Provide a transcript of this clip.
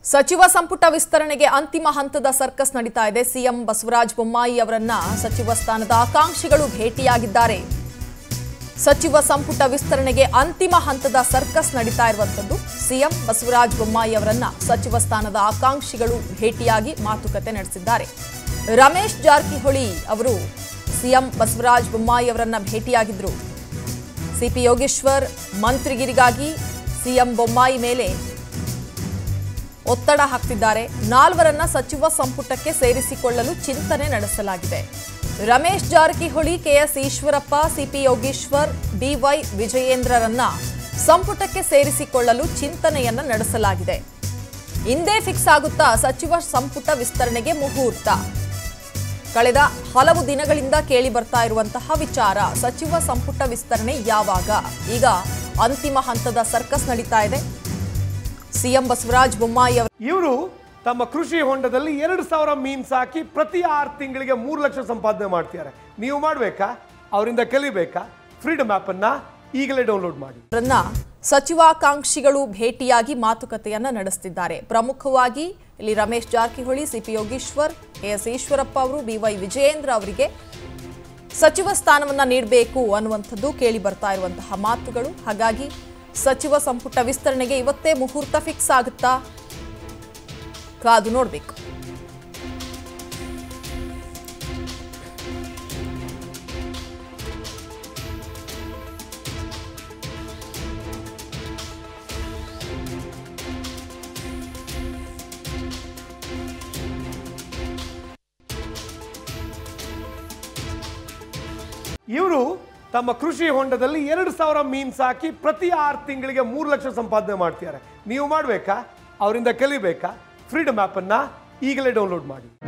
ಸಚಿವ ಸಂಪುಟ ವಿಸ್ತರಣೆಗೆ ಅಂತಿಮ ಹಂತದ ಸರ್ಕಸ್ ನಡೀತಾ ಇದೆ ಸಿಎಂ ಬಸವರಾಜ ಬೊಮ್ಮಾಯಿ ಅವರನ್ನ ಸಚಿವ ಸ್ಥಾನದ ಆಕಾಂಕ್ಷಿಗಳು ಭೇಟಿಯಾಗಿದ್ದಾರೆ ಸಚಿವ ಸಂಪುಟ ವಿಸ್ತರಣೆಗೆ ಅಂತಿಮ ಹಂತದ ಸರ್ಕಸ್ ನಡೀತಾ ಇರುವಂತದ್ದು ಸಿಎಂ ಬಸವರಾಜ ಬೊಮ್ಮಾಯಿ ಅವರನ್ನ ಸಚಿವ ಸ್ಥಾನದ ಆಕಾಂಕ್ಷಿಗಳು ಭೇಟಿಯಾಗಿ ಮಾತುಕತೆ ನಡೆಸಿದ್ದಾರೆ ರಮೇಶ್ ಜಾರಕಿಹೊಳಿ ಅವರು ಸಿಎಂ ಬಸವರಾಜ ಬೊಮ್ಮಾಯಿ ಅವರನ್ನ ಭೇಟಿಯಾಗಿದ್ರು ಸಿಪಿ ಯೋಗೇಶ್ವರ್ ಮಂತ್ರಿಗಿರಿಗಾಗಿ ಸಿಎಂ ಬೊಮ್ಮಾಯಿ ಮೇಲೆ ಒತ್ತಡ ಹಾಕ್ತಿದ್ದಾರೆ ನಾಲ್ವರನ್ನ ಸಚಿವ ಸಂಪುಟಕ್ಕೆ ಸೇರಿಸಿಕೊಳ್ಳಲು ಚಿಂತನೆ ನಡೆಸಲಾಗಿದೆ Ramesh Jarkiholi KS Eshwarappa CP Yogeshwar BY ವಿಜಯೇಂದ್ರರನ್ನ ಸಂಪುಟಕ್ಕೆ ಸೇರಿಸಿಕೊಳ್ಳಲು ಚಿಂತನೆಯನ್ನ ನಡೆಸಲಾಗಿದೆ ಇಂದೇ ಫಿಕ್ಸ್ ಆಗುತ್ತಾ ಸಚಿವ ಸಂಪುಟ ವಿಸ್ತರಣೆಗೆ ಮುಹೂರ್ತ ಕಳೆದ ಹಲವು ದಿನಗಳಿಂದ ಕೇಳಿ ಬರ್ತಾ ಇರುವಂತಹ ವಿಚಾರ ಸಚಿವ ಸಂಪುಟ ವಿಸ್ತರಣೆ ಯಾವಾಗ ಈಗ ಅಂತಿಮ ಹಂತದ ಸರ್ಕಸ್ ನಡೀತಾ ಇದೆ ಸಿಎಂ ಬಸವರಾಜ ಬೊಮ್ಮಾಯಿ ಅವರ ಇವರು ತಮ್ಮ ಕೃಷಿ ಹೊಂಡದಲ್ಲಿ ಎರಡು ಸಾವಿರ ಮೀನ್ ಸಾಕಿ ಪ್ರತಿ ಆರು ತಿಂಗಳಿಗೆ ಮೂರು ಲಕ್ಷ ಸಂಪಾದನೆ ಮಾಡ್ತಿದ್ದಾರೆ ನೀವು ಮಾಡಬೇಕಾ ಅವರಿಂದ ಕಲಿಬೇಕಾ ಫ್ರೀಡಮ್ ಆ್ಯಪನ್ನು ಈಗಲೇ ಡೌನ್ಲೋಡ್ ಮಾಡಿ ಅವರನ್ನ ಸಚಿವಾಕಾಂಕ್ಷಿಗಳು ಭೇಟಿಯಾಗಿ ಮಾತುಕತೆಯನ್ನ ನಡೆಸುತ್ತಿದ್ದಾರೆ ಪ್ರಮುಖವಾಗಿ ಇಲ್ಲಿ ರಮೇಶ್ ಜಾರಕಿಹೊಳಿ ಸಿಪಿ ಯೋಗೀಶ್ವರ್ ಎಸ್ ಈಶ್ವರಪ್ಪ ಅವರು ಬಿವೈ ವಿಜಯೇಂದ್ರ ಅವರಿಗೆ ಸಚಿವ ಸ್ಥಾನವನ್ನ ನೀಡಬೇಕು ಅನ್ನುವಂಥದ್ದು ಕೇಳಿ ಬರ್ತಾ ಇರುವಂತಹ ಮಾತುಗಳು ಹಾಗಾಗಿ ಸಚಿವ ಸಂಪುಟ ವಿಸ್ತರಣೆಗೆ ಇವತ್ತೇ ಮುಹೂರ್ತ ಫಿಕ್ಸ್ ಆಗುತ್ತಾ ಕಾದು ನೋಡಬೇಕು ಇವರು ತಮ್ಮ ಕೃಷಿ ಹೊಂಡದಲ್ಲಿ ಎರಡು ಸಾವಿರ ಮೀನ್ ಸಾಕಿ ಪ್ರತಿ ಆರು ತಿಂಗಳಿಗೆ ಮೂರು ಲಕ್ಷ ಸಂಪಾದನೆ ಮಾಡ್ತಿದ್ದಾರೆ ನೀವು ಮಾಡಬೇಕಾ ಅವರಿಂದ ಕಲಿಬೇಕಾ ಫ್ರೀಡಮ್ ಆ್ಯಪನ್ನು ಈಗಲೇ ಡೌನ್ಲೋಡ್ ಮಾಡಿ